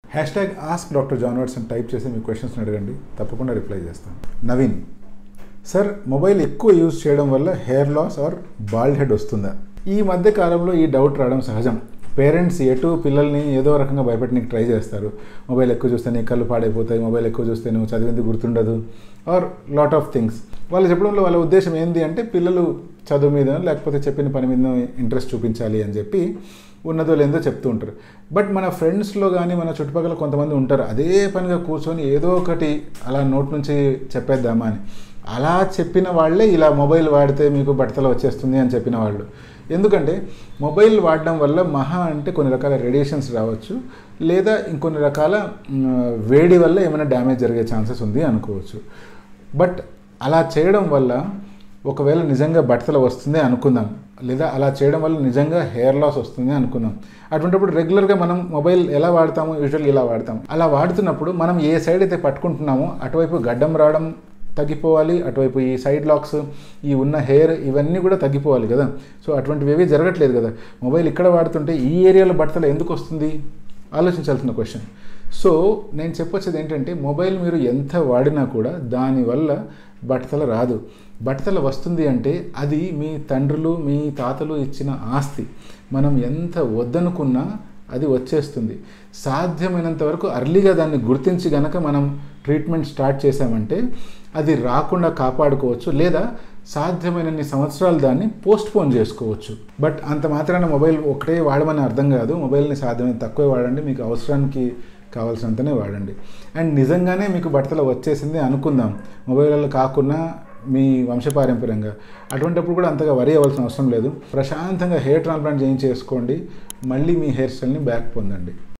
hash tag ask doctor John Watts అని type చేసి మీ క్వశ్చన్స్ అడగండి తప్పకుండా రిప్లై చేస్తాను నవీన్ సార్ మొబైల్ ఎక్కువ యూజ్ చేయడం వల్ల hair loss or bald head వస్తుందా ఈ మధ్య కాలంలో ఈ డౌట్ రావడం సహజం పేరెంట్స్ ఎటు పిల్లల్ని ఏదో రకంగా భయపెట్టడానికి ట్రై చేస్తారు మొబైల్ ఎక్కువ చూస్తే నీ కళ్ళు పాడైపోతాయి మొబైల్ ఎక్కువ చూస్తే నువ్వు చదివింది గుర్తుండదు ఆర్ లాట్ ఆఫ్ థింగ్స్ వాళ్ళు చెప్పడంలో వాళ్ళ ఉద్దేశం ఏంటి అంటే పిల్లలు చదువు మీద లేకపోతే చెప్పిన పని మీద ఇంట్రెస్ట్ చూపించాలి అని చెప్పి ఉన్నదో లేదో చెప్తూ ఉంటారు బట్ మన ఫ్రెండ్స్లో కానీ మన చుట్టుపక్కల కొంతమంది ఉంటారు అదే పనిగా కూర్చొని ఏదో ఒకటి అలా నోట్ నుంచి చెప్పేద్దామా అని అలా చెప్పిన వాళ్ళే ఇలా మొబైల్ వాడితే మీకు బట్టతల వచ్చేస్తుంది అని చెప్పిన వాళ్ళు ఎందుకంటే మొబైల్ వాడడం వల్ల మహా అంటే కొన్ని రకాల రేడియేషన్స్ రావచ్చు లేదా ఇంకొన్ని రకాల మ్, వేడి వల్ల ఏమైనా డ్యామేజ్ జరిగే ఛాన్సెస్ ఉంది అనుకోవచ్చు బట్ అలా చేయడం వల్ల ఒకవేళ నిజంగా బట్టతల వస్తుంది అనుకుందాం లేదా అలా చేయడం వల్ల నిజంగా హెయిర్ లాస్ వస్తుంది అనుకుందాం అటువంటిప్పుడు రెగ్యులర్గా మనం మొబైల్ ఎలా వాడతాము యూజువల్గా ఇలా వాడతాం అలా వాడుతున్నప్పుడు మనం ఏ సైడ్ అయితే పట్టుకుంటున్నామో అటువైపు గడ్డం రావడం తగ్గిపోవాలి అటువైపు ఈ సైడ్ లాక్స్ ఈ ఉన్న హెయిర్ ఇవన్నీ కూడా తగ్గిపోవాలి కదా సో అటువంటివి ఏవి జరగట్లేదు కదా మొబైల్ ఇక్కడ వాడుతుంటే ఈ ఏరియాలో బట్టలు ఎందుకు వస్తుంది ఆలోచించాల్సిన క్వశ్చన్ సో నేను చెప్పొచ్చేది ఏంటంటే మొబైల్ మీరు ఎంత వాడినా కూడా దానివల్ల బట్టతల రాదు బట్టతల వస్తుంది అంటే అది మీ తండ్రులు మీ తాతలు ఇచ్చిన ఆస్తి మనం ఎంత వద్దనుకున్నా అది వచ్చేస్తుంది సాధ్యమైనంత వరకు అర్లీగా దాన్ని గుర్తించి గనక మనం ట్రీట్మెంట్ స్టార్ట్ చేసామంటే అది రాకుండా కాపాడుకోవచ్చు లేదా సాధ్యమైనన్ని సంవత్సరాలు దాన్ని పోస్ట్ పోన్ చేసుకోవచ్చు బట్ అంత మాత్రాన మొబైల్ ఒకటే వాడమని అర్థం కాదు మొబైల్ని సాధ్యమైన తక్కువే వాడండి మీకు అవసరానికి కావాల్సినంతనే వాడండి అండ్ నిజంగానే మీకు బట్టలు వచ్చేసింది అనుకుందాం మొబైల్లో కాకుండా మీ వంశపారంపర్యంగా అటువంటిప్పుడు కూడా అంతగా వరి అవ్వాల్సిన అవసరం లేదు ప్రశాంతంగా హెయిర్ ట్రాన్స్ప్లాంట్ చేయించేసుకోండి మళ్ళీ మీ హెయిర్ స్టైల్ని బ్యాక్ పొందండి